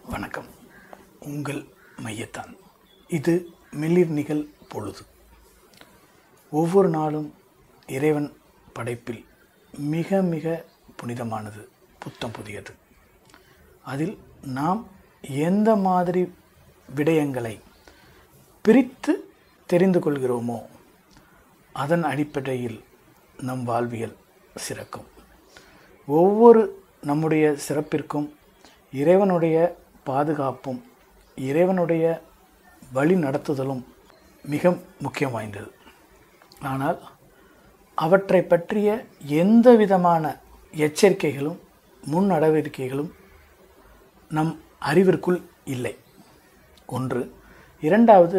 வணக்கம் உங்கள் மையத்தான் இது மெல்லிர்நிகழ் பொழுது ஒவ்வொரு நாளும் இறைவன் படைப்பில் மிக மிக புனிதமானது புத்தம் புதியது அதில் நாம் எந்த மாதிரி விடயங்களை பிரித்து தெரிந்து கொள்கிறோமோ அதன் அடிப்படையில் நம் வாழ்வியல் சிறக்கும் ஒவ்வொரு நம்முடைய சிறப்பிற்கும் இறைவனுடைய பாதுகாப்பும் இறைவனுடைய வழி நடத்துதலும் மிக முக்கியம் வாய்ந்தது ஆனால் அவற்றை பற்றிய எந்த விதமான எச்சரிக்கைகளும் முன் நடவடிக்கைகளும் நம் அறிவிற்குள் இல்லை ஒன்று இரண்டாவது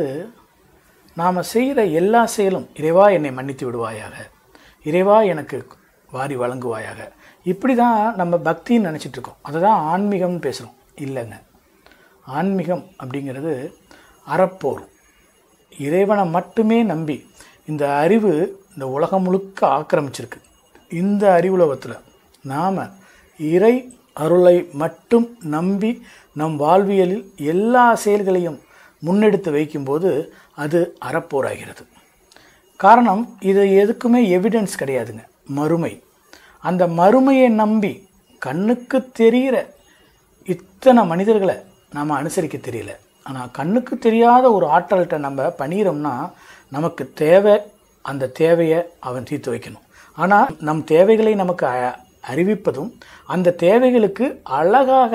நாம் செய்கிற எல்லா செயலும் இறைவா என்னை மன்னித்து விடுவாயாக இறைவா எனக்கு வாரி வழங்குவாயாக இப்படி தான் நம்ம பக்தின்னு நினச்சிட்டு இருக்கோம் அதை தான் ஆன்மீகம்னு பேசுகிறோம் இல்லைங்க ஆன்மீகம் அப்படிங்கிறது அறப்போர் இறைவனை மட்டுமே நம்பி இந்த அறிவு இந்த உலகம் முழுக்க ஆக்கிரமிச்சிருக்கு இந்த அறிவுலகத்தில் நாம் இறை அருளை மட்டும் நம்பி நம் வாழ்வியலில் எல்லா செயல்களையும் முன்னெடுத்து வைக்கும்போது அது அறப்போராகிறது காரணம் இது எதுக்குமே எவிடன்ஸ் கிடையாதுங்க மறுமை அந்த மறுமையை நம்பி கண்ணுக்கு தெரிகிற இத்தனை மனிதர்களை நாம் அனுசரிக்க தெரியல ஆனால் கண்ணுக்கு தெரியாத ஒரு ஆற்றல்கிட்ட நம்ம பணிகிறோம்னா நமக்கு தேவை அந்த தேவையை அவன் தீர்த்து வைக்கணும் ஆனால் நம் தேவைகளை நமக்கு அ- அறிவிப்பதும் அந்த தேவைகளுக்கு அழகாக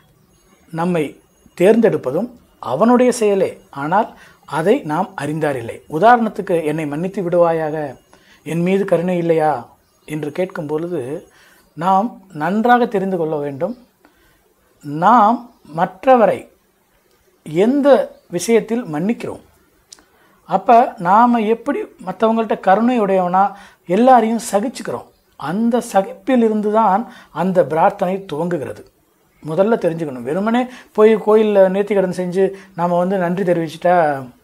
நம்மை தேர்ந்தெடுப்பதும் அவனுடைய செயலே ஆனால் அதை நாம் அறிந்தாரில்லை உதாரணத்துக்கு என்னை மன்னித்து விடுவாயாக என் மீது கருணை இல்லையா என்று கேட்கும் பொழுது நாம் நன்றாக தெரிந்து கொள்ள வேண்டும் நாம் மற்றவரை எந்த விஷயத்தில் மன்னிக்கிறோம் அப்போ நாம் எப்படி மற்றவங்கள்ட்ட கருணையுடையவனா எல்லாரையும் சகிச்சுக்கிறோம் அந்த சகிப்பிலிருந்து தான் அந்த பிரார்த்தனை துவங்குகிறது முதல்ல தெரிஞ்சுக்கணும் வெறுமனே போய் கோயிலில் நேர்த்திக்கடன் செஞ்சு நாம் வந்து நன்றி தெரிவிச்சிட்டா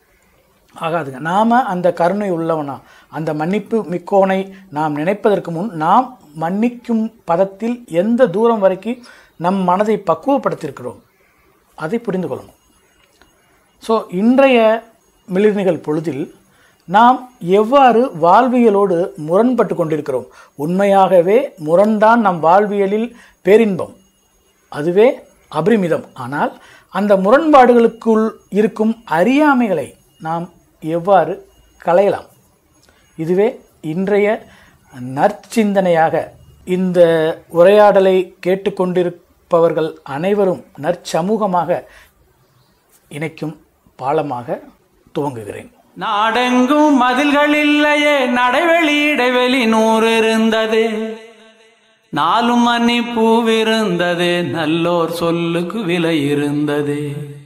ஆகாதுங்க நாம் அந்த கருணை உள்ளவனா அந்த மன்னிப்பு மிக்கோனை நாம் நினைப்பதற்கு முன் நாம் மன்னிக்கும் பதத்தில் எந்த தூரம் வரைக்கும் நம் மனதை பக்குவப்படுத்தியிருக்கிறோம் அதை புரிந்து கொள்ளணும் ஸோ இன்றைய மிளிர்நிகழ் பொழுதில் நாம் எவ்வாறு வாழ்வியலோடு முரண்பட்டு கொண்டிருக்கிறோம் உண்மையாகவே முரண்தான் நம் வாழ்வியலில் பேரின்பம் அதுவே அபரிமிதம் ஆனால் அந்த முரண்பாடுகளுக்குள் இருக்கும் அறியாமைகளை நாம் எவ்வாறு களையலாம் இதுவே இன்றைய நற்சிந்தனையாக இந்த உரையாடலை கேட்டுக்கொண்டிருப்பவர்கள் அனைவரும் நற்சமூகமாக இணைக்கும் பாலமாக துவங்குகிறேன் நாடெங்கும் மதில்கள் இல்லையே நடைவெளி இடைவெளி நூறு இருந்தது நாலும் மணி பூவிருந்தது நல்லோர் சொல்லுக்கு விலை இருந்தது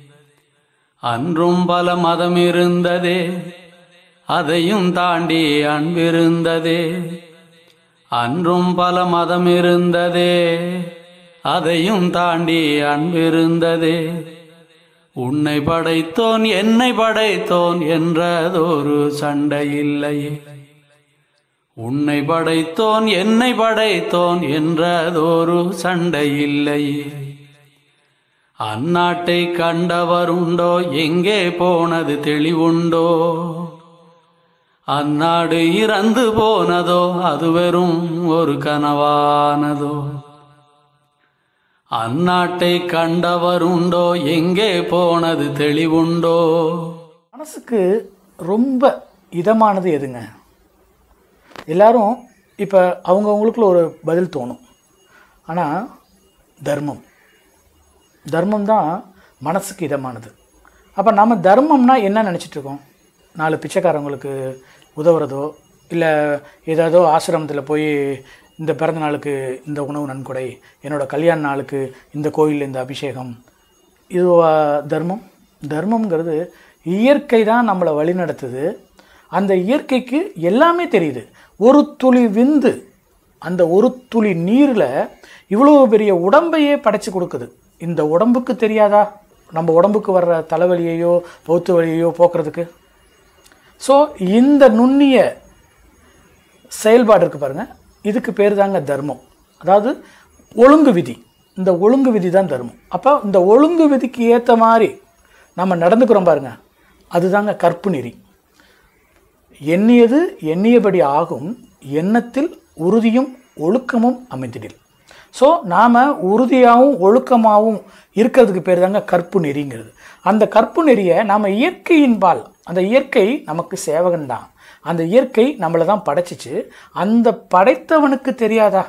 அன்றும் பல மதம் இருந்தது அதையும் தாண்டி அன்பிருந்தது அன்றும் பல மதம் இருந்தது அதையும் தாண்டி அன்பிருந்தது உன்னை படைத்தோன் என்னை படைத்தோன் என்றதொரு சண்டை இல்லையே உன்னை படைத்தோன் என்னை படைத்தோன் என்றதொரு சண்டை இல்லையே அந்நாட்டை கண்டவருண்டோ எங்கே போனது தெளிவுண்டோ அந்நாடு இறந்து போனதோ அது வெறும் ஒரு கனவானதோ அந்நாட்டை கண்டவருண்டோ எங்கே போனது தெளிவுண்டோ மனசுக்கு ரொம்ப இதமானது எதுங்க எல்லாரும் இப்போ அவங்கவுங்களுக்குள்ள ஒரு பதில் தோணும் ஆனால் தர்மம் தர்மம் தான் மனசுக்கு இதமானது அப்போ நம்ம தர்மம்னா என்ன நினச்சிட்டு இருக்கோம் நாலு பிச்சைக்காரங்களுக்கு உதவுறதோ இல்லை ஏதாவதோ ஆசிரமத்தில் போய் இந்த பிறந்த நாளுக்கு இந்த உணவு நன்கொடை என்னோட கல்யாண நாளுக்கு இந்த கோயிலில் இந்த அபிஷேகம் இதுவா தர்மம் தர்மம்ங்கிறது இயற்கை தான் நம்மளை வழிநடத்துது அந்த இயற்கைக்கு எல்லாமே தெரியுது ஒரு துளி விந்து அந்த ஒரு துளி நீரில் இவ்வளோ பெரிய உடம்பையே படைச்சு கொடுக்குது இந்த உடம்புக்கு தெரியாதா நம்ம உடம்புக்கு வர்ற தலைவலியையோ பௌத்து வலியையோ போக்குறதுக்கு ஸோ இந்த நுண்ணிய செயல்பாடு இருக்கு பாருங்க இதுக்கு பேர் தாங்க தர்மம் அதாவது ஒழுங்கு விதி இந்த ஒழுங்கு விதி தான் தர்மம் அப்போ இந்த ஒழுங்கு விதிக்கு ஏற்ற மாதிரி நம்ம நடந்துக்கிறோம் பாருங்க அதுதாங்க கற்பு நெறி எண்ணியது எண்ணியபடி ஆகும் எண்ணத்தில் உறுதியும் ஒழுக்கமும் அமைந்திடில் ஸோ நாம் உறுதியாகவும் ஒழுக்கமாகவும் இருக்கிறதுக்கு பேர் தாங்க கற்பு நெறிங்கிறது அந்த கற்பு நெறியை நாம் இயற்கையின்பால் அந்த இயற்கை நமக்கு சேவகன் தான் அந்த இயற்கை நம்மளை தான் படைச்சிச்சு அந்த படைத்தவனுக்கு தெரியாதா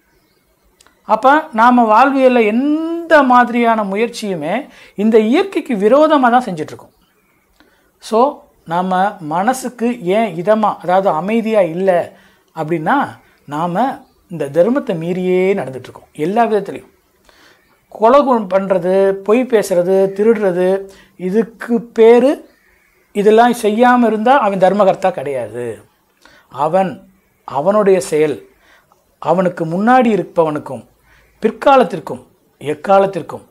அப்போ நாம் வாழ்வியலில் எந்த மாதிரியான முயற்சியுமே இந்த இயற்கைக்கு விரோதமாக தான் செஞ்சிட்ருக்கோம் ஸோ நாம் மனசுக்கு ஏன் இதமாக அதாவது அமைதியாக இல்லை அப்படின்னா நாம் இந்த தர்மத்தை மீறியே நடந்துட்டுருக்கோம் எல்லா விதத்துலேயும் கொலை பண்ணுறது பொய் பேசுறது திருடுறது இதுக்கு பேர் இதெல்லாம் செய்யாமல் இருந்தால் அவன் தர்மகர்த்தா கிடையாது அவன் அவனுடைய செயல் அவனுக்கு முன்னாடி இருப்பவனுக்கும் பிற்காலத்திற்கும் எக்காலத்திற்கும்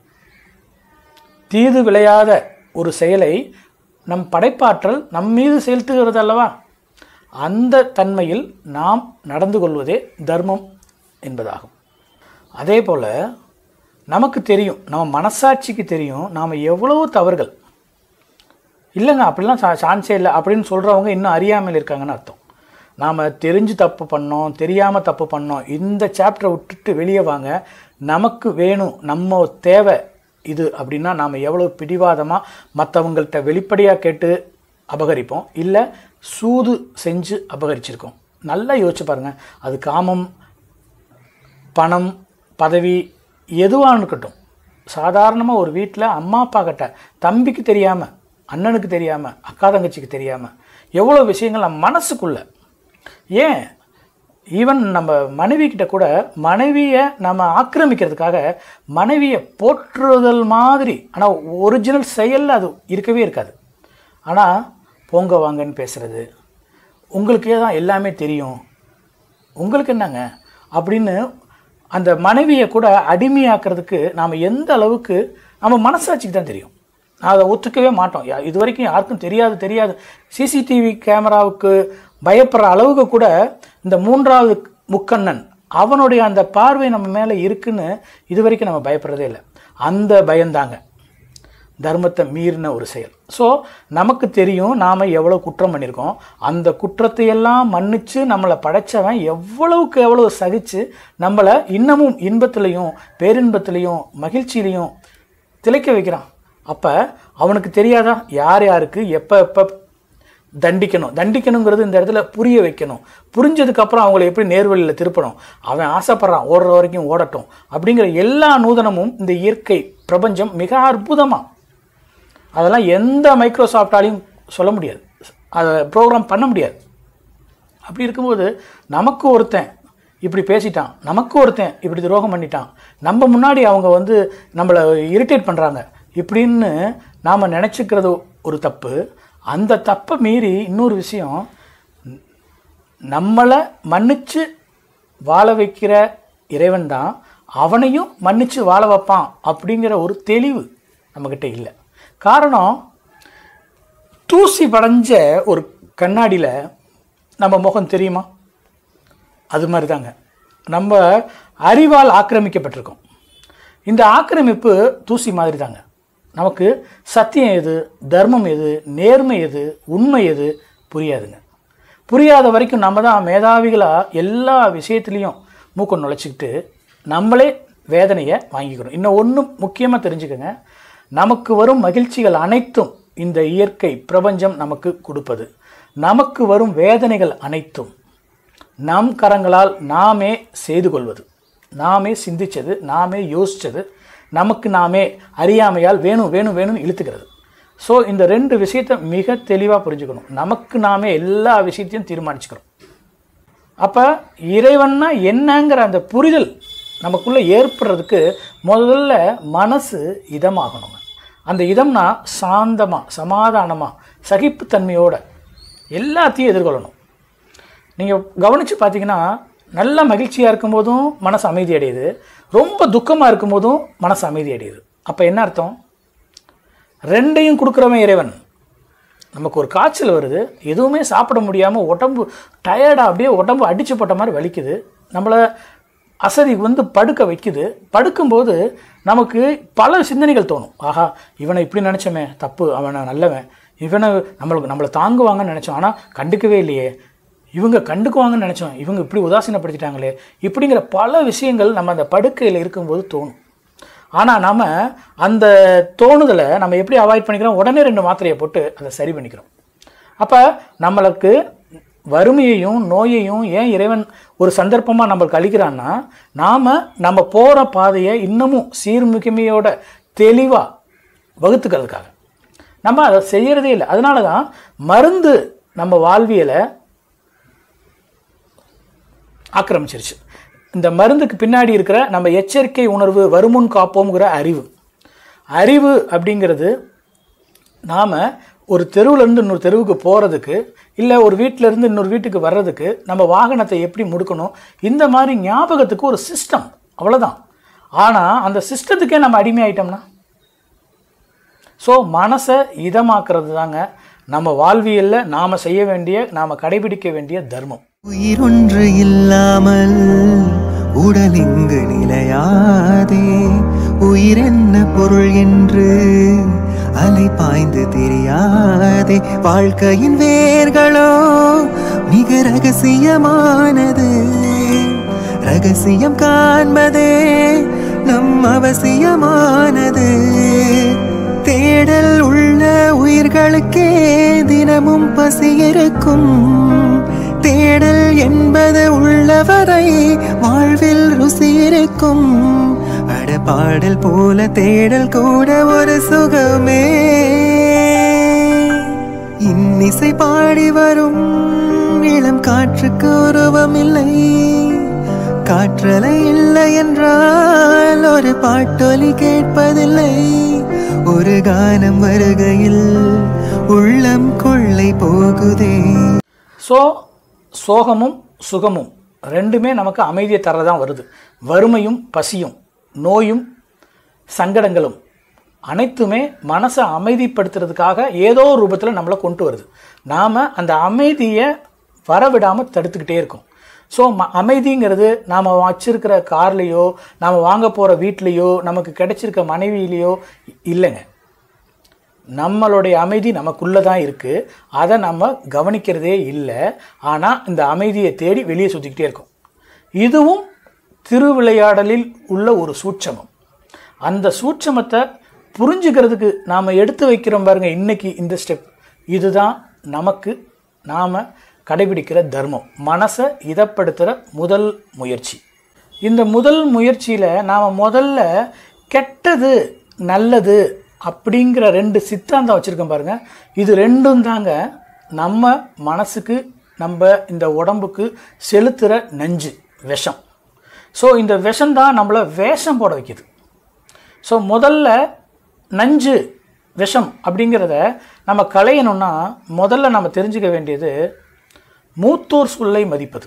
தீது விளையாத ஒரு செயலை நம் படைப்பாற்றல் நம் மீது செலுத்துகிறது அல்லவா அந்த தன்மையில் நாம் நடந்து கொள்வதே தர்மம் என்பதாகும் அதே போல் நமக்கு தெரியும் நம்ம மனசாட்சிக்கு தெரியும் நாம் எவ்வளவு தவறுகள் இல்லைங்க அப்படிலாம் சா சான்ஸே இல்லை அப்படின்னு சொல்கிறவங்க இன்னும் அறியாமல் இருக்காங்கன்னு அர்த்தம் நாம் தெரிஞ்சு தப்பு பண்ணோம் தெரியாமல் தப்பு பண்ணோம் இந்த சாப்டரை விட்டுட்டு வெளியே வாங்க நமக்கு வேணும் நம்ம தேவை இது அப்படின்னா நாம் எவ்வளோ பிடிவாதமாக மற்றவங்கள்ட்ட வெளிப்படையாக கேட்டு அபகரிப்போம் இல்லை சூது செஞ்சு அபகரிச்சிருக்கோம் நல்லா யோசிச்சு பாருங்கள் அது காமம் பணம் பதவி எதுவாக இருக்கட்டும் சாதாரணமாக ஒரு வீட்டில் அம்மா அப்பா கிட்ட தம்பிக்கு தெரியாமல் அண்ணனுக்கு தெரியாமல் அக்கா தங்கச்சிக்கு தெரியாமல் எவ்வளோ விஷயங்கள் நம்ம மனசுக்குள்ள ஏன் ஈவன் நம்ம மனைவி கிட்ட கூட மனைவியை நம்ம ஆக்கிரமிக்கிறதுக்காக மனைவியை போற்றுதல் மாதிரி ஆனால் ஒரிஜினல் செயலில் அது இருக்கவே இருக்காது ஆனால் போங்க வாங்கன்னு பேசுகிறது உங்களுக்கே தான் எல்லாமே தெரியும் உங்களுக்கு என்னங்க அப்படின்னு அந்த மனைவியை கூட அடிமையாக்குறதுக்கு நாம் எந்த அளவுக்கு நம்ம மனசாட்சிக்கு தான் தெரியும் நான் அதை ஒத்துக்கவே மாட்டோம் யா- இது வரைக்கும் யாருக்கும் தெரியாது தெரியாது சிசிடிவி கேமராவுக்கு பயப்படுற அளவுக்கு கூட இந்த மூன்றாவது முக்கண்ணன் அவனுடைய அந்த பார்வை நம்ம மேலே இருக்குன்னு இது வரைக்கும் நம்ம பயப்படுறதே இல்லை அந்த பயந்தாங்க தர்மத்தை மீறின ஒரு செயல் ஸோ நமக்கு தெரியும் நாம் எவ்வளோ குற்றம் பண்ணியிருக்கோம் அந்த குற்றத்தை எல்லாம் மன்னிச்சு நம்மளை படைச்சவன் எவ்வளவுக்கு எவ்வளவு சகிச்சு நம்மளை இன்னமும் இன்பத்திலையும் பேரின்பத்திலையும் மகிழ்ச்சியிலையும் திளைக்க வைக்கிறான் அப்போ அவனுக்கு தெரியாதா யார் யாருக்கு எப்போ எப்போ தண்டிக்கணும் தண்டிக்கணுங்கிறது இந்த இடத்துல புரிய வைக்கணும் புரிஞ்சதுக்கப்புறம் அவங்கள எப்படி நேர்வழியில் திருப்பணும் அவன் ஆசைப்படுறான் ஓடுற வரைக்கும் ஓடட்டும் அப்படிங்கிற எல்லா நூதனமும் இந்த இயற்கை பிரபஞ்சம் மிக அற்புதமாக அதெல்லாம் எந்த மைக்ரோசாஃப்டாலையும் சொல்ல முடியாது அதை ப்ரோக்ராம் பண்ண முடியாது அப்படி இருக்கும்போது நமக்கு ஒருத்தன் இப்படி பேசிட்டான் நமக்கு ஒருத்தன் இப்படி துரோகம் பண்ணிட்டான் நம்ம முன்னாடி அவங்க வந்து நம்மளை இரிட்டேட் பண்ணுறாங்க இப்படின்னு நாம் நினச்சிக்கிறது ஒரு தப்பு அந்த தப்பை மீறி இன்னொரு விஷயம் நம்மளை மன்னிச்சு வாழ வைக்கிற இறைவன் தான் அவனையும் மன்னிச்சு வாழ வைப்பான் அப்படிங்கிற ஒரு தெளிவு நம்மக்கிட்ட இல்லை காரணம் தூசி படைஞ்ச ஒரு கண்ணாடியில் நம்ம முகம் தெரியுமா அது மாதிரி தாங்க நம்ம அறிவால் ஆக்கிரமிக்கப்பட்டிருக்கோம் இந்த ஆக்கிரமிப்பு தூசி மாதிரி தாங்க நமக்கு சத்தியம் எது தர்மம் எது நேர்மை எது உண்மை எது புரியாதுங்க புரியாத வரைக்கும் நம்ம தான் மேதாவிகளாக எல்லா விஷயத்துலேயும் மூக்க நுழைச்சிக்கிட்டு நம்மளே வேதனையை வாங்கிக்கிறோம் இன்னும் ஒன்று முக்கியமாக தெரிஞ்சுக்கங்க நமக்கு வரும் மகிழ்ச்சிகள் அனைத்தும் இந்த இயற்கை பிரபஞ்சம் நமக்கு கொடுப்பது நமக்கு வரும் வேதனைகள் அனைத்தும் நம் கரங்களால் நாமே செய்து கொள்வது நாமே சிந்திச்சது நாமே யோசிச்சது நமக்கு நாமே அறியாமையால் வேணும் வேணும் வேணும்னு இழுத்துக்கிறது ஸோ இந்த ரெண்டு விஷயத்தை மிக தெளிவாக புரிஞ்சுக்கணும் நமக்கு நாமே எல்லா விஷயத்தையும் தீர்மானிச்சுக்கிறோம் அப்போ இறைவன்னா என்னங்கிற அந்த புரிதல் நமக்குள்ளே ஏற்படுறதுக்கு முதல்ல மனசு இதமாகணுங்க அந்த இதம்னா சாந்தமாக சமாதானமாக சகிப்புத்தன்மையோட எல்லாத்தையும் எதிர்கொள்ளணும் நீங்கள் கவனித்து பார்த்தீங்கன்னா நல்ல மகிழ்ச்சியாக இருக்கும்போதும் மனசு அமைதி அடையுது ரொம்ப துக்கமாக இருக்கும்போதும் மனசு அமைதி அடையுது அப்போ என்ன அர்த்தம் ரெண்டையும் கொடுக்குறவன் இறைவன் நமக்கு ஒரு காய்ச்சல் வருது எதுவுமே சாப்பிட முடியாமல் உடம்பு டயர்டாக அப்படியே உடம்பு அடிச்சு போட்ட மாதிரி வலிக்குது நம்மளை அசதி வந்து படுக்க வைக்குது படுக்கும்போது நமக்கு பல சிந்தனைகள் தோணும் ஆஹா இவனை இப்படி நினச்சோமே தப்பு அவனை நல்லவன் இவனை நம்மளுக்கு நம்மளை தாங்குவாங்கன்னு நினச்சோம் ஆனால் கண்டுக்கவே இல்லையே இவங்க கண்டுக்குவாங்கன்னு நினச்சோம் இவங்க இப்படி உதாசீனப்படுத்திட்டாங்களே இப்படிங்கிற பல விஷயங்கள் நம்ம அந்த படுக்கையில் இருக்கும்போது தோணும் ஆனால் நம்ம அந்த தோணுதலை நம்ம எப்படி அவாய்ட் பண்ணிக்கிறோம் உடனே ரெண்டு மாத்திரையை போட்டு அதை சரி பண்ணிக்கிறோம் அப்போ நம்மளுக்கு வறுமையையும் நோயையும் ஏன் இறைவன் ஒரு சந்தர்ப்பமாக நம்மளுக்கு அளிக்கிறான்னா நாம் நம்ம போகிற பாதையை இன்னமும் சீர்மிகுமையோட தெளிவாக வகுத்துக்கிறதுக்காக நம்ம அதை செய்யறதே இல்லை அதனால தான் மருந்து நம்ம வாழ்வியலை ஆக்கிரமிச்சிருச்சு இந்த மருந்துக்கு பின்னாடி இருக்கிற நம்ம எச்சரிக்கை உணர்வு வருமுன் காப்போங்கிற அறிவு அறிவு அப்படிங்கிறது நாம் ஒரு தெருவுலேருந்து இன்னொரு தெருவுக்கு போகிறதுக்கு இல்லை ஒரு வீட்டிலேருந்து இன்னொரு வீட்டுக்கு வர்றதுக்கு நம்ம வாகனத்தை எப்படி முடுக்கணும் இந்த மாதிரி ஞாபகத்துக்கு ஒரு சிஸ்டம் அவ்வளோதான் ஆனால் அந்த சிஸ்டத்துக்கே நம்ம அடிமையாயிட்டோம்னா ஸோ மனசை இதமாக்குறது தாங்க நம்ம வாழ்வியலில் நாம் செய்ய வேண்டிய நாம் கடைபிடிக்க வேண்டிய தர்மம் உயிரொன்று இல்லாமல் உடல் இங்கு நிலையாதே உயிர் என்ன பொருள் என்று அலை பாய்ந்து தெரியாதே வாழ்க்கையின் வேர்களோ மிக ரகசியமானது ரகசியம் காண்பதே நம் அவசியமானது தேடல் உள்ள உயிர்களுக்கே தினமும் பசி இருக்கும் தேடல் என்பது உள்ளவரை வாழ்வில் ருசி இருக்கும் அட பாடல் போல தேடல் கூட ஒரு சுகமே இன்னிசை பாடி வரும் இளம் காற்றுக்கு உருவம் இல்லை காற்றலை இல்லை என்றால் ஒரு பாட்டொலி கேட்பதில்லை ஒரு கானம் வருகையில் உள்ளம் கொள்ளை போகுதே ஸோ சோகமும் சுகமும் ரெண்டுமே நமக்கு அமைதியை தரதான் வருது வறுமையும் பசியும் நோயும் சங்கடங்களும் அனைத்துமே மனசை அமைதிப்படுத்துறதுக்காக ஏதோ ஒரு ரூபத்தில் நம்மளை கொண்டு வருது நாம் அந்த அமைதியை வரவிடாமல் தடுத்துக்கிட்டே இருக்கோம் ஸோ ம அமைதிங்கிறது நாம் வச்சிருக்கிற கார்லேயோ நாம் வாங்க போகிற வீட்லேயோ நமக்கு கிடைச்சிருக்க மனைவியிலையோ இல்லைங்க நம்மளுடைய அமைதி நமக்குள்ளே தான் இருக்குது அதை நம்ம கவனிக்கிறதே இல்லை ஆனால் இந்த அமைதியை தேடி வெளியே சுற்றிக்கிட்டே இருக்கோம் இதுவும் திருவிளையாடலில் உள்ள ஒரு சூட்சமம் அந்த சூட்சமத்தை புரிஞ்சுக்கிறதுக்கு நாம் எடுத்து வைக்கிறோம் பாருங்க இன்னைக்கு இந்த ஸ்டெப் இதுதான் நமக்கு நாம் கடைபிடிக்கிற தர்மம் மனசை இதப்படுத்துகிற முதல் முயற்சி இந்த முதல் முயற்சியில் நாம் முதல்ல கெட்டது நல்லது அப்படிங்கிற ரெண்டு சித்தாந்தம் வச்சுருக்கோம் பாருங்க இது ரெண்டும் தாங்க நம்ம மனசுக்கு நம்ம இந்த உடம்புக்கு செலுத்துகிற நஞ்சு விஷம் ஸோ இந்த விஷம் தான் நம்மளை வேஷம் போட வைக்குது ஸோ முதல்ல நஞ்சு விஷம் அப்படிங்கிறத நம்ம களையணும்னா முதல்ல நம்ம தெரிஞ்சுக்க வேண்டியது மூத்தோர் சொல்லை மதிப்பது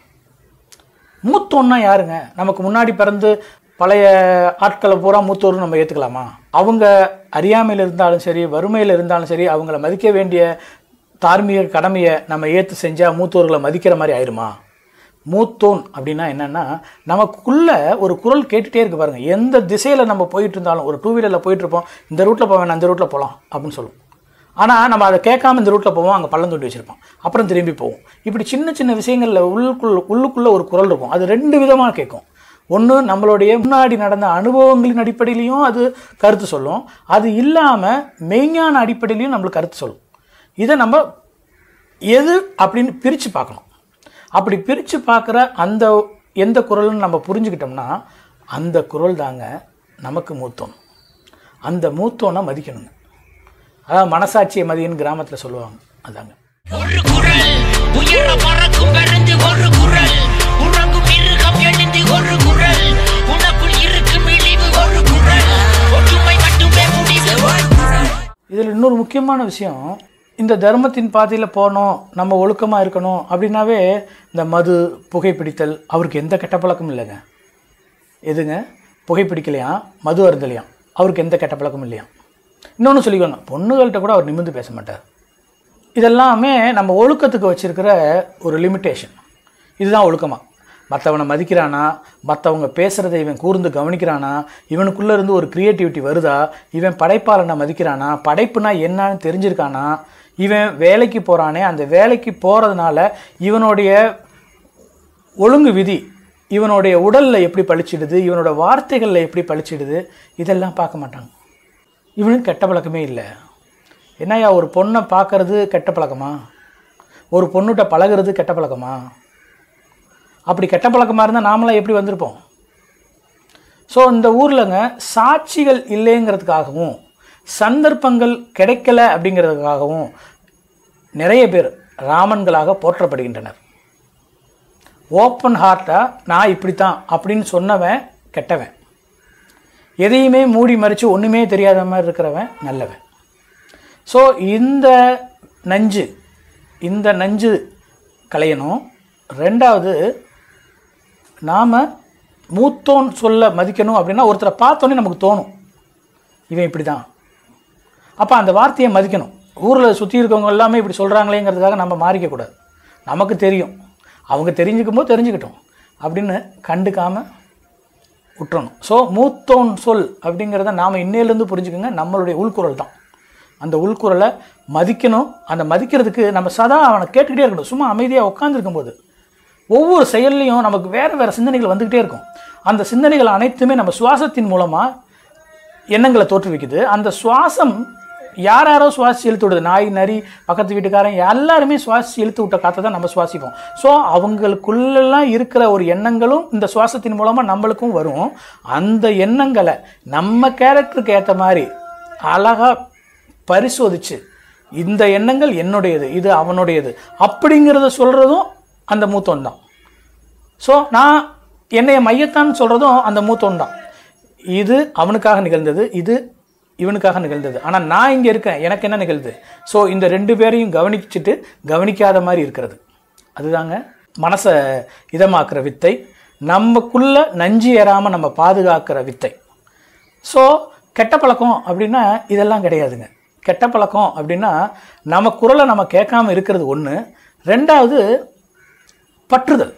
மூத்தோன்னா யாருங்க நமக்கு முன்னாடி பிறந்து பழைய ஆட்களை பூரா மூத்தோர்னு நம்ம ஏற்றுக்கலாமா அவங்க அறியாமையில் இருந்தாலும் சரி வறுமையில் இருந்தாலும் சரி அவங்கள மதிக்க வேண்டிய தார்மீக கடமையை நம்ம ஏற்று செஞ்சால் மூத்தோர்களை மதிக்கிற மாதிரி ஆயிருமா மூத்தோன் அப்படின்னா என்னன்னா நமக்குள்ள ஒரு குரல் கேட்டுட்டே இருக்கு பாருங்க எந்த திசையில் நம்ம போயிட்டு இருந்தாலும் ஒரு டூ வீலரில் போயிட்டு இருப்போம் இந்த ரூட்டில் போவேன் அந்த ரூட்டில் போகலாம் அப்படின்னு சொல்லுவோம் ஆனால் நம்ம அதை கேட்காம இந்த ரூட்டில் போவோம் அங்கே பள்ளம் தொட்டி வச்சிருப்போம் அப்புறம் திரும்பி போவோம் இப்படி சின்ன சின்ன விஷயங்களில் உள்ளுக்குள்ள உள்ளுக்குள்ள ஒரு குரல் இருக்கும் அது ரெண்டு விதமாக கேட்கும் ஒன்று நம்மளுடைய முன்னாடி நடந்த அனுபவங்களின் அடிப்படையிலையும் அது கருத்து சொல்லும் அது இல்லாமல் மெய்ஞான அடிப்படையிலையும் நம்மளுக்கு கருத்து சொல்லும் இதை நம்ம எது அப்படின்னு பிரித்து பார்க்கணும் அப்படி பிரித்து பார்க்குற அந்த எந்த குரல்னு நம்ம புரிஞ்சுக்கிட்டோம்னா அந்த குரல் தாங்க நமக்கு மூத்தோன் அந்த மூத்தோனை மதிக்கணுங்க அதாவது மனசாட்சியை மதியன்னு கிராமத்தில் சொல்லுவாங்க அதாங்க ஒரு குரல் உயர பறக்கும் பருந்து ஒரு குரல் உறங்கும் மிருகம் எழுந்து ஒரு குரல் உனக்குள் இருக்கும் இழிவு ஒரு குரல் ஒற்றுமை மட்டுமே முடிவு ஒரு குரல் இதில் இன்னொரு முக்கியமான விஷயம் இந்த தர்மத்தின் பாதையில் போகணும் நம்ம ஒழுக்கமாக இருக்கணும் அப்படின்னாவே இந்த மது புகைப்பிடித்தல் அவருக்கு எந்த கெட்ட பழக்கமும் இல்லைங்க எதுங்க புகைப்பிடிக்கலையா மது அருந்தலையாம் அவருக்கு எந்த கெட்ட பழக்கமும் இல்லையா இன்னொன்று சொல்லிக்கோங்க பொண்ணுகள்கிட்ட கூட அவர் நிமிர்ந்து பேச மாட்டார் இதெல்லாமே நம்ம ஒழுக்கத்துக்கு வச்சிருக்கிற ஒரு லிமிட்டேஷன் இதுதான் ஒழுக்கமாக மற்றவனை மதிக்கிறானா மற்றவங்க பேசுகிறத இவன் கூர்ந்து கவனிக்கிறானா இவனுக்குள்ளே இருந்து ஒரு க்ரியேட்டிவிட்டி வருதா இவன் படைப்பாளனை மதிக்கிறானா படைப்புனா என்னன்னு தெரிஞ்சிருக்கானா இவன் வேலைக்கு போகிறானே அந்த வேலைக்கு போகிறதுனால இவனுடைய ஒழுங்கு விதி இவனுடைய உடலில் எப்படி பளிச்சிடுது இவனோட வார்த்தைகளில் எப்படி பளிச்சிடுது இதெல்லாம் பார்க்க மாட்டாங்க இவனுக்கு கெட்ட பழக்கமே இல்லை என்னய்யா ஒரு பொண்ணை பார்க்கறது கெட்ட பழக்கமா ஒரு பொண்ணுகிட்ட பழகுறது கெட்ட பழக்கமா அப்படி கெட்ட பழக்கமாக இருந்தால் நாமளாம் எப்படி வந்திருப்போம் ஸோ இந்த ஊர்லங்க சாட்சிகள் இல்லைங்கிறதுக்காகவும் சந்தர்ப்பங்கள் கிடைக்கல அப்படிங்கிறதுக்காகவும் நிறைய பேர் ராமன்களாக போற்றப்படுகின்றனர் ஓப்பன் ஹார்ட்டாக நான் இப்படித்தான் அப்படின்னு சொன்னவன் கெட்டவன் எதையுமே மூடி மறைச்சு ஒன்றுமே தெரியாத மாதிரி இருக்கிறவன் நல்லவன் ஸோ இந்த நஞ்சு இந்த நஞ்சு களையணும் ரெண்டாவது நாம் மூத்தோன் சொல்ல மதிக்கணும் அப்படின்னா ஒருத்தரை பார்த்தோன்னே நமக்கு தோணும் இவன் இப்படி தான் அப்போ அந்த வார்த்தையை மதிக்கணும் ஊரில் சுற்றி இருக்கவங்க எல்லாமே இப்படி சொல்கிறாங்களேங்கிறதுக்காக நம்ம மாறிக்கக்கூடாது நமக்கு தெரியும் அவங்க தெரிஞ்சுக்கும் போது தெரிஞ்சுக்கிட்டோம் அப்படின்னு கண்டுக்காமல் விட்டுறணும் ஸோ மூத்தோன் சொல் அப்படிங்கிறத நாம் இன்னையிலேருந்து புரிஞ்சுக்கோங்க நம்மளுடைய உள்குரல் தான் அந்த உள்குரலை மதிக்கணும் அந்த மதிக்கிறதுக்கு நம்ம சதா அவனை கேட்டுக்கிட்டே இருக்கணும் சும்மா அமைதியாக உட்காந்துருக்கும் போது ஒவ்வொரு செயல்லையும் நமக்கு வேறு வேறு சிந்தனைகள் வந்துக்கிட்டே இருக்கும் அந்த சிந்தனைகள் அனைத்துமே நம்ம சுவாசத்தின் மூலமாக எண்ணங்களை தோற்றுவிக்குது அந்த சுவாசம் யார் யாரோ சுவாசி இழுத்து விடுது நாய் நரி பக்கத்து வீட்டுக்காரன் எல்லாருமே சுவாசி இழுத்து விட்ட காற்றை தான் நம்ம சுவாசிப்போம் ஸோ அவங்களுக்குள்ளெல்லாம் இருக்கிற ஒரு எண்ணங்களும் இந்த சுவாசத்தின் மூலமாக நம்மளுக்கும் வரும் அந்த எண்ணங்களை நம்ம கேரக்டருக்கு ஏற்ற மாதிரி அழகாக பரிசோதிச்சு இந்த எண்ணங்கள் என்னுடையது இது அவனுடையது அப்படிங்கிறத சொல்கிறதும் அந்த மூத்தம் தான் ஸோ நான் என்னைய மையத்தான் சொல்கிறதும் அந்த மூத்தம் தான் இது அவனுக்காக நிகழ்ந்தது இது இவனுக்காக நிகழ்ந்தது ஆனால் நான் இங்கே இருக்கேன் எனக்கு என்ன நிகழ்து ஸோ இந்த ரெண்டு பேரையும் கவனிச்சுட்டு கவனிக்காத மாதிரி இருக்கிறது அதுதாங்க மனசை இதமாக்குற வித்தை நமக்குள்ள நஞ்சு ஏறாமல் நம்ம பாதுகாக்கிற வித்தை ஸோ கெட்ட பழக்கம் அப்படின்னா இதெல்லாம் கிடையாதுங்க கெட்ட பழக்கம் அப்படின்னா நம்ம குரலை நம்ம கேட்காம இருக்கிறது ஒன்று ரெண்டாவது பற்றுதல்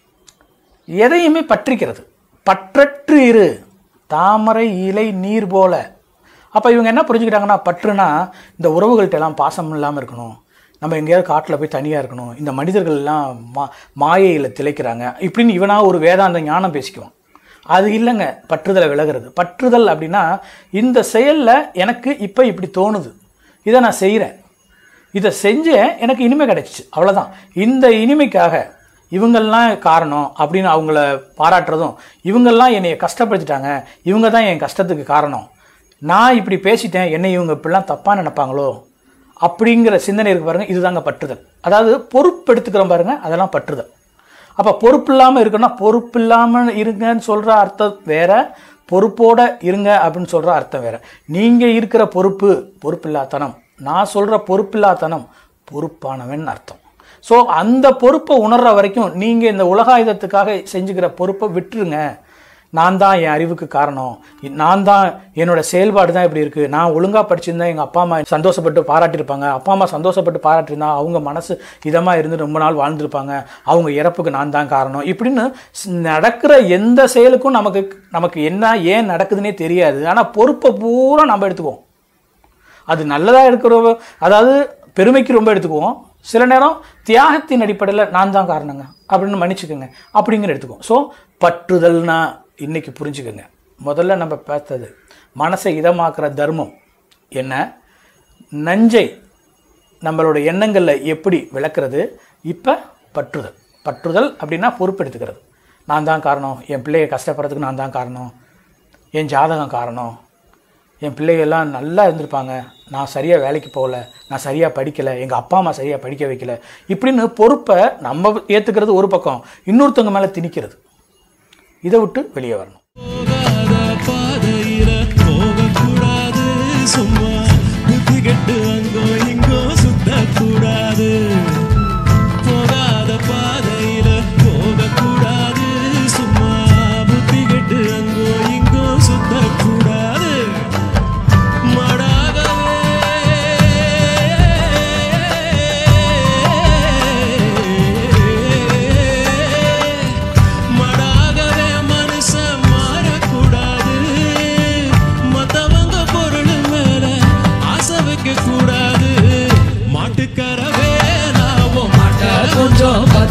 எதையுமே பற்றிக்கிறது பற்றற்று இரு தாமரை இலை நீர் போல அப்போ இவங்க என்ன புரிஞ்சுக்கிட்டாங்கன்னா பற்றுனா இந்த உறவுகள்கிட்ட எல்லாம் பாசம் இல்லாமல் இருக்கணும் நம்ம எங்கேயாவது காட்டில் போய் தனியாக இருக்கணும் இந்த மனிதர்கள் எல்லாம் மா மாயையில் திளைக்கிறாங்க இப்படின்னு இவனா ஒரு வேதாந்த ஞானம் பேசிக்குவான் அது இல்லைங்க பற்றுதலை விலகிறது பற்றுதல் அப்படின்னா இந்த செயலில் எனக்கு இப்போ இப்படி தோணுது இதை நான் செய்கிறேன் இதை செஞ்சேன் எனக்கு இனிமை கிடைச்சிச்சு அவ்வளோதான் இந்த இனிமைக்காக இவங்கெல்லாம் காரணம் அப்படின்னு அவங்கள பாராட்டுறதும் இவங்கெல்லாம் என்னைய கஷ்டப்படுத்திட்டாங்க இவங்க தான் என் கஷ்டத்துக்கு காரணம் நான் இப்படி பேசிட்டேன் என்னை இவங்க இப்படிலாம் தப்பாக நினைப்பாங்களோ அப்படிங்கிற சிந்தனை இருக்கு பாருங்க இதுதாங்க பற்றுதல் அதாவது பொறுப்பு எடுத்துக்கிறோம் பாருங்க அதெல்லாம் பற்றுதல் அப்போ பொறுப்பு இல்லாமல் இருக்குன்னா பொறுப்பு இல்லாமல் இருங்கன்னு சொல்கிற அர்த்தம் வேற பொறுப்போட இருங்க அப்படின்னு சொல்கிற அர்த்தம் வேற நீங்கள் இருக்கிற பொறுப்பு பொறுப்பில்லாத்தனம் நான் சொல்கிற பொறுப்பில்லாத்தனம் பொறுப்பானவன் அர்த்தம் ஸோ அந்த பொறுப்பை உணர்ற வரைக்கும் நீங்கள் இந்த உலகாயுதத்துக்காக செஞ்சுக்கிற பொறுப்பை விட்டுருங்க நான் தான் என் அறிவுக்கு காரணம் நான் தான் என்னோட செயல்பாடு தான் இப்படி இருக்குது நான் ஒழுங்காக படிச்சிருந்தா எங்கள் அப்பா அம்மா சந்தோஷப்பட்டு பாராட்டியிருப்பாங்க அப்பா அம்மா சந்தோஷப்பட்டு பாராட்டியிருந்தா அவங்க மனசு இதமாக இருந்து ரொம்ப நாள் வாழ்ந்திருப்பாங்க அவங்க இறப்புக்கு நான் தான் காரணம் இப்படின்னு ஸ்- நடக்கிற எந்த செயலுக்கும் நமக்கு நமக்கு என்ன ஏன் நடக்குதுன்னே தெரியாது ஆனால் பொறுப்பை பூரா நம்ம எடுத்துக்குவோம் அது நல்லதாக இருக்கிற அதாவது பெருமைக்கு ரொம்ப எடுத்துக்குவோம் சில நேரம் தியாகத்தின் அடிப்படையில் நான் தான் காரணங்க அப்படின்னு மன்னிச்சுக்கோங்க அப்படிங்கிற எடுத்துக்குவோம் ஸோ பற்றுதல்னா இன்னைக்கு புரிஞ்சுக்கோங்க முதல்ல நம்ம பார்த்தது மனசை இதமாக்குற தர்மம் என்ன நஞ்சை நம்மளோட எண்ணங்களில் எப்படி விளக்குறது இப்போ பற்றுதல் பற்றுதல் அப்படின்னா பொறுப்பெடுத்துக்கிறது நான் தான் காரணம் என் பிள்ளைய கஷ்டப்படுறதுக்கு நான் தான் காரணம் என் ஜாதகம் காரணம் என் பிள்ளைகள்லாம் நல்லா இருந்திருப்பாங்க நான் சரியாக வேலைக்கு போகல நான் சரியாக படிக்கலை எங்கள் அப்பா அம்மா சரியாக படிக்க வைக்கல இப்படின்னு பொறுப்பை நம்ம ஏற்றுக்கிறது ஒரு பக்கம் இன்னொருத்தவங்க மேலே திணிக்கிறது இதை விட்டு வெளியே வரணும் போகாத பாதையில போகக்கூடாது சும்மா புத்தி கெட்டு அங்கோ இங்கோ சுத்தக்கூடாது போகாத பாதையில போகக்கூடாது சும்மா புத்தி கெட்டு அங்கோ இங்கோ சுத்தக்கூடாது மடாகவே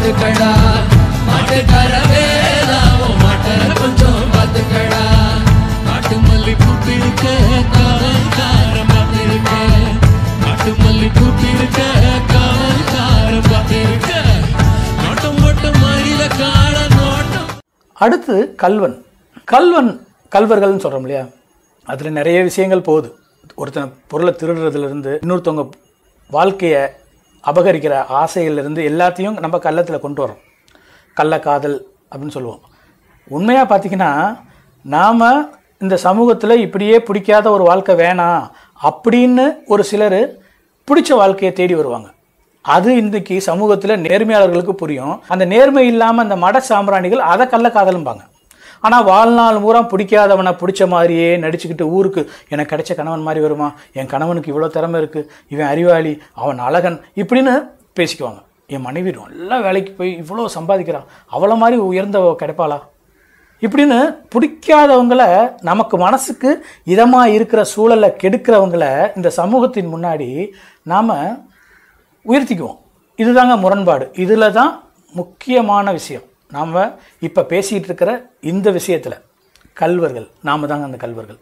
பார்த்துக்கடா மாட்டுக்கார வேலாவும் மாட்டை கொஞ்சம் பார்த்துக்கடா காட்டு மல்லி பூத்திருக்க காவல்காரன் பார்த்திருக்க காட்டு மல்லி பூத்திருக்க காவல்காரன் பார்த்திருக்க நோட்டம் போட்ட மயில காண நோட்டம் அடுத்து கல்வன் கல்வன் கல்வர்கள்னு சொல்கிறோம் இல்லையா அதில் நிறைய விஷயங்கள் போகுது ஒருத்தன் பொருளை திருடுறதுலேருந்து இன்னொருத்தவங்க வாழ்க்கையை அபகரிக்கிற ஆசைகள்லேருந்து எல்லாத்தையும் நம்ம கள்ளத்தில் கொண்டு வரோம் கள்ளக்காதல் அப்படின்னு சொல்லுவோம் உண்மையாக பார்த்தீங்கன்னா நாம் இந்த சமூகத்தில் இப்படியே பிடிக்காத ஒரு வாழ்க்கை வேணாம் அப்படின்னு ஒரு சிலர் பிடிச்ச வாழ்க்கையை தேடி வருவாங்க அது இன்றைக்கு சமூகத்தில் நேர்மையாளர்களுக்கு புரியும் அந்த நேர்மை இல்லாமல் அந்த மட சாம்பிராணிகள் அதை கள்ளக்காதலும்பாங்க ஆனால் வாழ்நாள் பூரா பிடிக்காதவனை பிடிச்ச மாதிரியே நடிச்சுக்கிட்டு ஊருக்கு எனக்கு கிடைச்ச கணவன் மாதிரி வருமா என் கணவனுக்கு இவ்வளோ திறமை இருக்குது இவன் அறிவாளி அவன் அழகன் இப்படின்னு பேசிக்குவாங்க என் மனைவி நல்லா வேலைக்கு போய் இவ்வளோ சம்பாதிக்கிறான் அவளை மாதிரி உயர்ந்தவ கிடைப்பாளா இப்படின்னு பிடிக்காதவங்கள நமக்கு மனசுக்கு இதமாக இருக்கிற சூழலை கெடுக்கிறவங்கள இந்த சமூகத்தின் முன்னாடி நாம் உயர்த்திக்குவோம் இதுதாங்க முரண்பாடு இதில் தான் முக்கியமான விஷயம் நாம் இப்போ பேசிகிட்டு இருக்கிற இந்த விஷயத்தில் கல்வர்கள் நாம் தாங்க அந்த கல்வர்கள்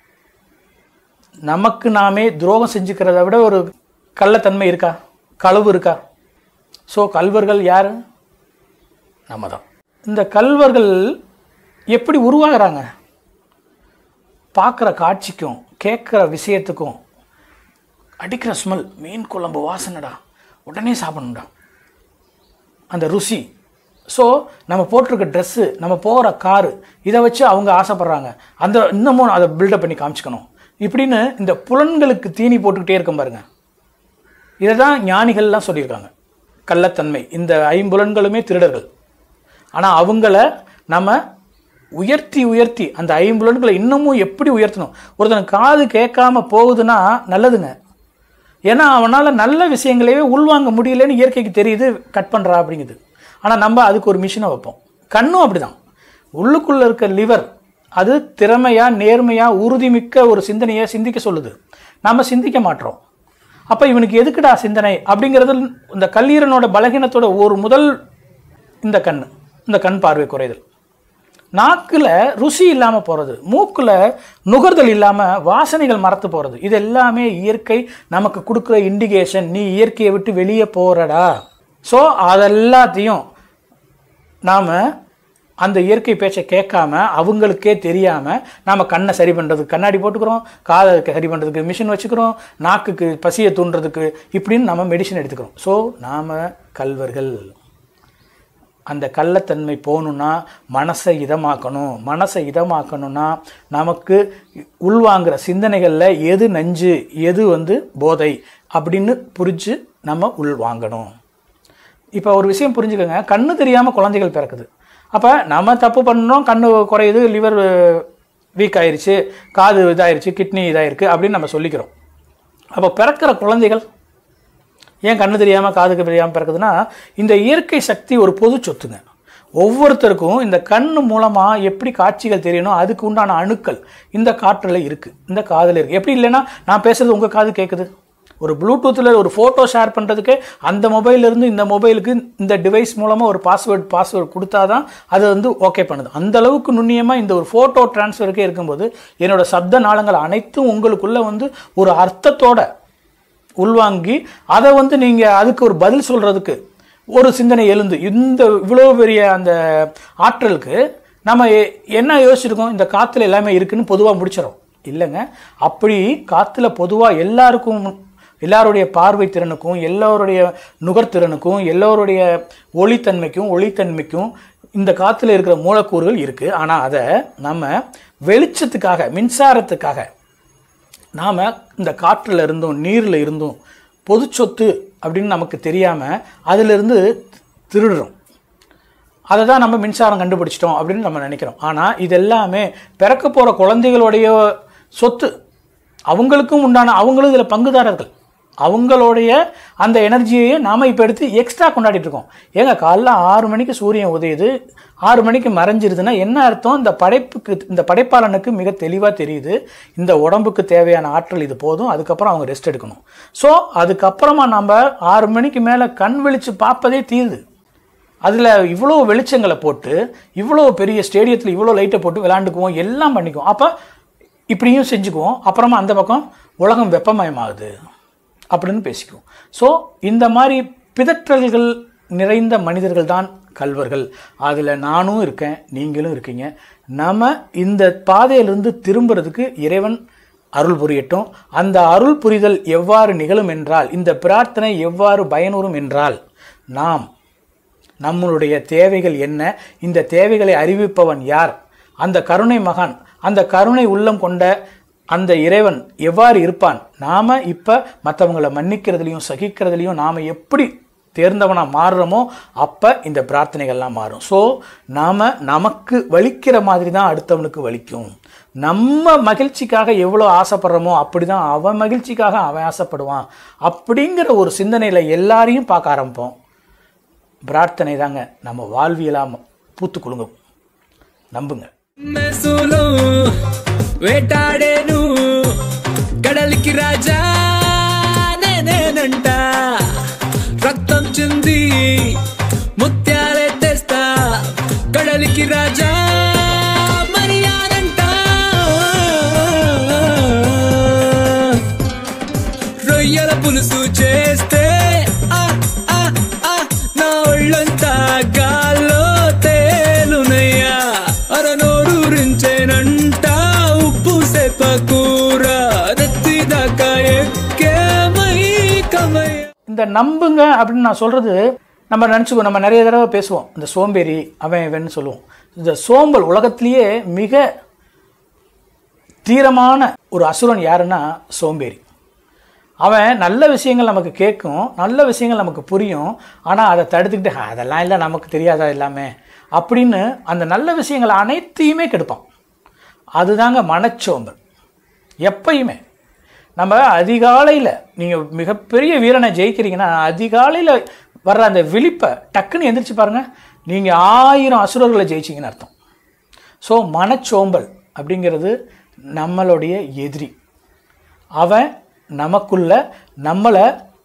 நமக்கு நாமே துரோகம் செஞ்சுக்கிறத விட ஒரு கள்ளத்தன்மை இருக்கா களவு இருக்கா ஸோ கல்வர்கள் யார் நம்ம தான் இந்த கல்வர்கள் எப்படி உருவாகிறாங்க பார்க்குற காட்சிக்கும் கேட்குற விஷயத்துக்கும் அடிக்கிற ஸ்மெல் மீன் குழம்பு வாசனைடா உடனே சாப்பிடணும்டா அந்த ருசி ஸோ நம்ம போட்டிருக்க ட்ரெஸ்ஸு நம்ம போகிற காரு இதை வச்சு அவங்க ஆசைப்படுறாங்க அந்த இன்னமும் அதை பில்டப் பண்ணி காமிச்சிக்கணும் இப்படின்னு இந்த புலன்களுக்கு தீனி போட்டுக்கிட்டே இருக்கும் பாருங்க இதை தான் ஞானிகள்லாம் சொல்லியிருக்காங்க கள்ளத்தன்மை இந்த ஐம்புலன்களுமே திருடர்கள் ஆனால் அவங்கள நம்ம உயர்த்தி உயர்த்தி அந்த ஐம்புலன்களை இன்னமும் எப்படி உயர்த்தணும் ஒருத்தன் காது கேட்காம போகுதுன்னா நல்லதுங்க ஏன்னா அவனால் நல்ல விஷயங்களையே உள்வாங்க முடியலன்னு இயற்கைக்கு தெரியுது கட் பண்ணுறா அப்படிங்குது ஆனால் நம்ம அதுக்கு ஒரு மிஷினை வைப்போம் கண்ணும் அப்படிதான் உள்ளுக்குள்ளே இருக்க லிவர் அது திறமையாக நேர்மையாக உறுதிமிக்க ஒரு சிந்தனையை சிந்திக்க சொல்லுது நம்ம சிந்திக்க மாட்டோம் அப்போ இவனுக்கு எதுக்குடா சிந்தனை அப்படிங்கிறது இந்த கல்லீரனோட பலகீனத்தோட ஒரு முதல் இந்த கண் இந்த கண் பார்வை குறைதல் நாக்கில் ருசி இல்லாமல் போகிறது மூக்கில் நுகர்தல் இல்லாமல் வாசனைகள் மறத்து போகிறது இது எல்லாமே இயற்கை நமக்கு கொடுக்குற இண்டிகேஷன் நீ இயற்கையை விட்டு வெளியே போகிறடா ஸோ அதெல்லாத்தையும் நாம் அந்த இயற்கை பேச்சை கேட்காம அவங்களுக்கே தெரியாமல் நாம் கண்ணை சரி பண்ணுறதுக்கு கண்ணாடி போட்டுக்கிறோம் காதை சரி பண்ணுறதுக்கு மிஷின் வச்சுக்கிறோம் நாக்குக்கு பசியை தூண்டுறதுக்கு இப்படின்னு நம்ம மெடிசன் எடுத்துக்கிறோம் ஸோ நாம் கல்வர்கள் அந்த கள்ளத்தன்மை போகணுன்னா மனசை இதமாக்கணும் மனசை இதமாக்கணும்னா நமக்கு உள்வாங்குற சிந்தனைகளில் எது நஞ்சு எது வந்து போதை அப்படின்னு புரிஞ்சு நம்ம உள்வாங்கணும் இப்போ ஒரு விஷயம் புரிஞ்சுக்கோங்க கண்ணு தெரியாமல் குழந்தைகள் பிறக்குது அப்போ நம்ம தப்பு பண்ணோம் கண்ணு குறையுது லிவர் வீக் ஆயிருச்சு காது இதாயிருச்சு கிட்னி இதாயிருக்கு அப்படின்னு நம்ம சொல்லிக்கிறோம் அப்போ பிறக்கிற குழந்தைகள் ஏன் கண்ணு தெரியாமல் காதுக்கு தெரியாமல் பிறக்குதுன்னா இந்த இயற்கை சக்தி ஒரு பொது சொத்துங்க ஒவ்வொருத்தருக்கும் இந்த கண் மூலமாக எப்படி காட்சிகள் தெரியணும் அதுக்கு உண்டான அணுக்கள் இந்த காற்றில் இருக்குது இந்த காதில் இருக்குது எப்படி இல்லைன்னா நான் பேசுறது உங்கள் காது கேட்குது ஒரு ப்ளூடூத்தில் ஒரு ஃபோட்டோ ஷேர் பண்ணுறதுக்கு அந்த மொபைல்லேருந்து இந்த மொபைலுக்கு இந்த டிவைஸ் மூலமாக ஒரு பாஸ்வேர்டு பாஸ்வேர்டு கொடுத்தா தான் அது வந்து ஓகே பண்ணுது அந்த அளவுக்கு நுண்ணியமாக இந்த ஒரு ஃபோட்டோ டிரான்ஸ்ஃபருக்கே இருக்கும்போது என்னோட சப்த நாளங்கள் அனைத்தும் உங்களுக்குள்ளே வந்து ஒரு அர்த்தத்தோட உள்வாங்கி அதை வந்து நீங்கள் அதுக்கு ஒரு பதில் சொல்கிறதுக்கு ஒரு சிந்தனை எழுந்து இந்த இவ்வளோ பெரிய அந்த ஆற்றலுக்கு நம்ம எ- என்ன யோசிச்சிருக்கோம் இந்த காற்றுல எல்லாமே இருக்குன்னு பொதுவாக முடிச்சிடும் இல்லைங்க அப்படி காற்றுல பொதுவாக எல்லாருக்கும் எல்லாருடைய பார்வை திறனுக்கும் எல்லோருடைய நுகர்திறனுக்கும் எல்லோருடைய ஒளித்தன்மைக்கும் ஒளித்தன்மைக்கும் இந்த காற்றுல இருக்கிற மூலக்கூறுகள் இருக்குது ஆனால் அதை நம்ம வெளிச்சத்துக்காக மின்சாரத்துக்காக நாம் இந்த காற்றில் இருந்தும் நீரில் இருந்தும் பொது சொத்து அப்படின்னு நமக்கு தெரியாமல் அதிலிருந்து திருடுறோம் அதை தான் நம்ம மின்சாரம் கண்டுபிடிச்சிட்டோம் அப்படின்னு நம்ம நினைக்கிறோம் ஆனால் இது எல்லாமே பிறக்க போகிற குழந்தைகளுடைய சொத்து அவங்களுக்கும் உண்டான அவங்களும் இதில் பங்குதாரர்கள் அவங்களுடைய அந்த எனர்ஜியையே நாம் இப்போ எடுத்து எக்ஸ்ட்ரா கொண்டாடிட்டு இருக்கோம் ஏங்க காலைல ஆறு மணிக்கு சூரியன் உதயுது ஆறு மணிக்கு மறைஞ்சிருதுன்னா என்ன அர்த்தம் இந்த படைப்புக்கு இந்த படைப்பாளனுக்கு மிக தெளிவாக தெரியுது இந்த உடம்புக்கு தேவையான ஆற்றல் இது போதும் அதுக்கப்புறம் அவங்க ரெஸ்ட் எடுக்கணும் ஸோ அதுக்கப்புறமா நம்ம ஆறு மணிக்கு மேலே கண் விழிச்சு பார்ப்பதே தீருது அதில் இவ்வளோ வெளிச்சங்களை போட்டு இவ்வளோ பெரிய ஸ்டேடியத்தில் இவ்வளோ லைட்டை போட்டு விளாண்டுக்குவோம் எல்லாம் பண்ணிக்குவோம் அப்போ இப்படியும் செஞ்சுக்குவோம் அப்புறமா அந்த பக்கம் உலகம் வெப்பமயமாகுது அப்படின்னு பேசிக்குவோம் ஸோ இந்த மாதிரி பிதற்றல்கள் நிறைந்த மனிதர்கள் தான் கல்வர்கள் அதில் நானும் இருக்கேன் நீங்களும் இருக்கீங்க நம்ம இந்த பாதையிலிருந்து திரும்புறதுக்கு இறைவன் அருள் புரியட்டும் அந்த அருள் புரிதல் எவ்வாறு நிகழும் என்றால் இந்த பிரார்த்தனை எவ்வாறு பயனுறும் என்றால் நாம் நம்மளுடைய தேவைகள் என்ன இந்த தேவைகளை அறிவிப்பவன் யார் அந்த கருணை மகான் அந்த கருணை உள்ளம் கொண்ட அந்த இறைவன் எவ்வாறு இருப்பான் நாம இப்ப மற்றவங்களை மன்னிக்கிறதுலையும் சகிக்கிறதுலையும் நாம எப்படி தேர்ந்தவனா மாறுறோமோ அப்ப இந்த பிரார்த்தனைகள்லாம் மாறும் ஸோ நாம நமக்கு வலிக்கிற மாதிரி தான் அடுத்தவனுக்கு வலிக்கும் நம்ம மகிழ்ச்சிக்காக எவ்வளோ ஆசைப்படுறோமோ அப்படிதான் அவன் மகிழ்ச்சிக்காக அவன் ஆசைப்படுவான் அப்படிங்கிற ஒரு சிந்தனையில எல்லாரையும் பார்க்க ஆரம்பிப்போம் பிரார்த்தனை தாங்க நம்ம வாழ்வியலாம பூத்து குலுங்கும் நம்புங்க మెసులు వేటాడేను కడలికి రాజా నేనేనంట రక్తం చింది ముత్యాలే తెస్తా కడలికి రాజా మరియానంట రొయ్యల పులుసు చేస్తే ఆ, ఆ, ఆ, నా ఒళ్ళంతా గాల్లో తేలునయ్యా అరనోరూరించేనంట ఉప్పు సేప కూర నెత్తి దాకా ఎక్కే మై కమయ్య இந்த நம்புங்க அப்படின்னு நான் சொல்றது நம்ம நினச்சிக்குவோம் நம்ம நிறைய தடவை பேசுவோம் இந்த சோம்பேறி அவன் இவன் சொல்லுவோம் இந்த சோம்பல் உலகத்திலேயே மிக தீரமான ஒரு அசுரன் யாருன்னா சோம்பேறி அவன் நல்ல விஷயங்கள் நமக்கு கேட்கும் நல்ல விஷயங்கள் நமக்கு புரியும் ஆனால் அதை தடுத்துக்கிட்டு "ஆ, அதெல்லாம் இல்லை நமக்கு தெரியாதா எல்லாமே அப்படின்னு அந்த நல்ல விஷயங்கள் அனைத்தையுமே கெடுப்பான் அதுதாங்க மனச்சோம்பல் எப்பயுமே நம்ம அதிகாலையில் நீங்கள் மிகப்பெரிய வீரனை ஜெயிக்கிறீங்கன்னா அதிகாலையில் வர்ற அந்த விழிப்பை டக்குன்னு எந்திரிச்சு பாருங்க நீங்கள் ஆயிரம் அசுரர்களை ஜெயிச்சிங்கன்னு அர்த்தம் ஸோ மனச்சோம்பல் அப்படிங்கிறது நம்மளுடைய எதிரி அவன் நமக்குள்ள நம்மளை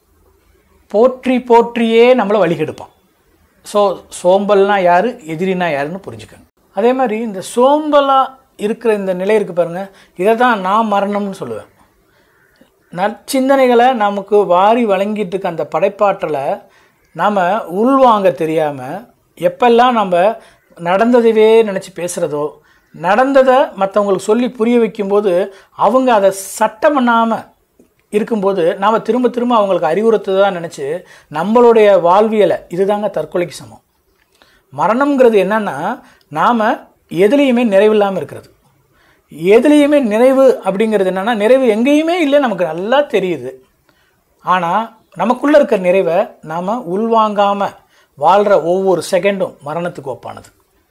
போற்றி போற்றியே நம்மளை வழிகெடுப்பான் ஸோ சோம்பல்னா யார் எதிரினா யாருன்னு புரிஞ்சுக்கணும் அதே மாதிரி இந்த சோம்பலாக இருக்கிற இந்த நிலை இருக்கு பாருங்க இதை தான் நான் மரணம்னு சொல்லுவேன் நற்சிந்தனைகளை நமக்கு வாரி வழங்கிட்டு இருக்க அந்த படைப்பாற்றலை நாம் உள்வாங்க தெரியாமல் எப்பெல்லாம் நம்ம நடந்ததையே நினச்சி பேசுகிறதோ நடந்ததை மற்றவங்களுக்கு சொல்லி புரிய வைக்கும்போது அவங்க அதை சட்டம் பண்ணாமல் இருக்கும்போது நாம் திரும்ப திரும்ப அவங்களுக்கு அறிவுறுத்ததா நினச்சி நம்மளுடைய வாழ்வியலை இதுதாங்க தற்கொலைக்கு சமம் மரணம்ங்கிறது என்னன்னா நாம் எதுலேயுமே நிறைவில்லாமல் இருக்கிறது எதுலேயுமே நிறைவு அப்படிங்கிறது என்னன்னா நிறைவு எங்கேயுமே இல்லை நமக்கு நல்லா தெரியுது ஆனால் நமக்குள்ளே இருக்கிற நிறைவை நாம் உள்வாங்காமல் வாழ்கிற ஒவ்வொரு செகண்டும் மரணத்துக்கு ஒப்பானது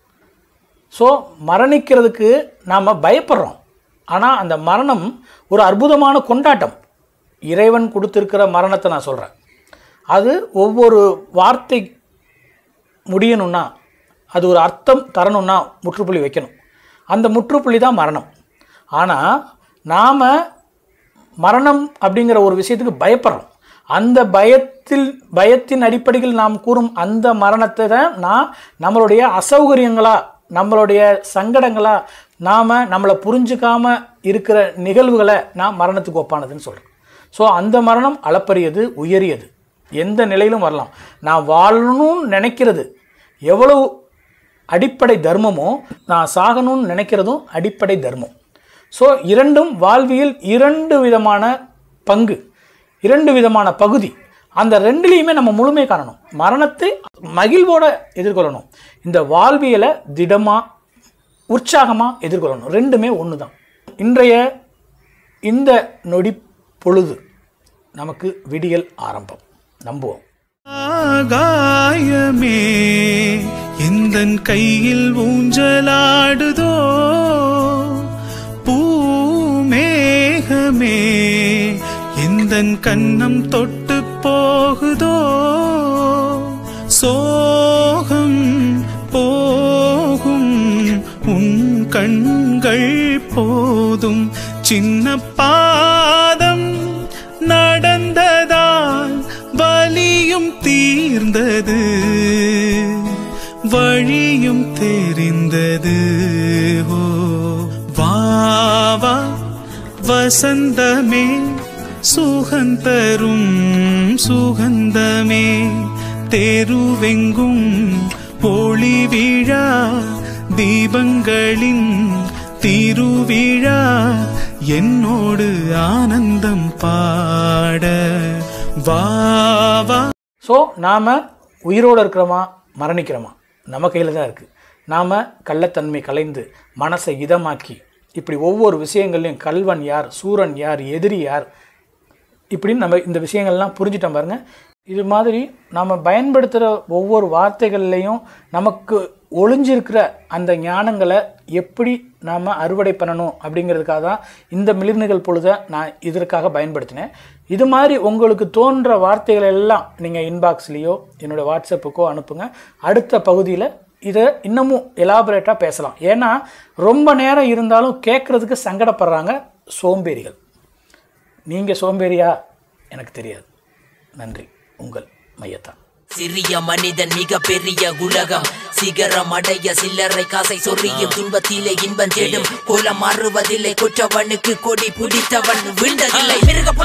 ஸோ மரணிக்கிறதுக்கு நாம் பயப்படுறோம் ஆனால் அந்த மரணம் ஒரு அற்புதமான கொண்டாட்டம் இறைவன் கொடுத்துருக்கிற மரணத்தை நான் சொல்கிறேன் அது ஒவ்வொரு வார்த்தை முடியணும்னா அது ஒரு அர்த்தம் தரணும்னா முற்றுப்புள்ளி வைக்கணும் அந்த முற்றுப்புள்ளி தான் மரணம் ஆனால் நாம் மரணம் அப்படிங்கிற ஒரு விஷயத்துக்கு பயப்படுறோம் அந்த பயத்தில் பயத்தின் அடிப்படையில் நாம் கூறும் அந்த மரணத்தை தான் நான் நம்மளுடைய அசௌகரியங்களா நம்மளுடைய சங்கடங்களா நாம் நம்மளை புரிஞ்சுக்காம இருக்கிற நிகழ்வுகளை நான் மரணத்துக்கு ஒப்பானதுன்னு சொல்கிறேன் ஸோ அந்த மரணம் அளப்பரியது உயரியது எந்த நிலையிலும் வரலாம் நான் வாழணும்னு நினைக்கிறது எவ்வளவு அடிப்படை தர்மமோ நான் சாகணும்னு நினைக்கிறதும் அடிப்படை தர்மம் ஸோ இரண்டும் வாழ்வியல் இரண்டு விதமான பங்கு இரண்டு விதமான பகுதி அந்த ரெண்டுலேயுமே நம்ம முழுமை காணணும் மரணத்தை மகிழ்வோட எதிர்கொள்ளணும் இந்த வாழ்வியலை திடமாக உற்சாகமாக எதிர்கொள்ளணும் ரெண்டுமே ஒன்று தான் இன்றைய இந்த நொடி பொழுது நமக்கு விடியல் ஆரம்பம் நம்புவோம் ஆகாயமே எந்தன் கையில் ஊஞ்சலாடுதோ பூமேகமே எந்தன் கன்னம் தொட்டு போகுதோ சோகம் போகும் உன் கண்கள் போதும் சின்ன பாதம் நடந்ததால் வலியும் தீர்ந்தது தெரிந்தது ஓ வா வா வசந்தமே சுகந்தரும் சுகந்தமே தெருவெங்கும் ஒளி விழா தீபங்களின் திருவிழா என்னோடு ஆனந்தம் பாட வா வா ஸோ நாம் உயிரோடு இருக்கிறோமா மரணிக்கிறோமா நம்ம கையில் தான் இருக்குது நாம் கள்ளத்தன்மை கலைந்து மனசை இதமாக்கி இப்படி ஒவ்வொரு விஷயங்கள்லையும் கல்வன் யார் சூரன் யார் எதிரி யார் இப்படின்னு நம்ம இந்த விஷயங்கள்லாம் புரிஞ்சுட்டோம் பாருங்க இது மாதிரி நாம் பயன்படுத்துகிற ஒவ்வொரு வார்த்தைகள்லையும் நமக்கு ஒளிஞ்சிருக்கிற அந்த ஞானங்களை எப்படி நாம் அறுவடை பண்ணணும் அப்படிங்கிறதுக்காக தான் இந்த மிளிர்நிகள் பொழுதை நான் இதற்காக பயன்படுத்தினேன் இது மாதிரி உங்களுக்கு தோன்ற வார்த்தைகள் எல்லாம் நீங்கள் இன்பாக்ஸ்லேயோ என்னோடய வாட்ஸ்அப்புக்கோ அனுப்புங்க அடுத்த பகுதியில் இதை இன்னமும் எலாபரேட்டாக பேசலாம் ஏன்னா ரொம்ப நேரம் இருந்தாலும் கேட்குறதுக்கு சங்கடப்படுறாங்க சோம்பேறிகள் நீங்கள் சோம்பேறியா எனக்கு தெரியாது நன்றி உங்கள் மையத்தான் சிறிய மனிதன் மிக பெரிய உலகம் சிகரம் அடைய சில்லறை காசை சொறியும் துன்பத்திலே இன்பம் தேடும் கோலம் மாறுவதில்லை கொற்றவனுக்கு கொடி பிடித்தவன் வீழ்ந்ததில்லை மிருக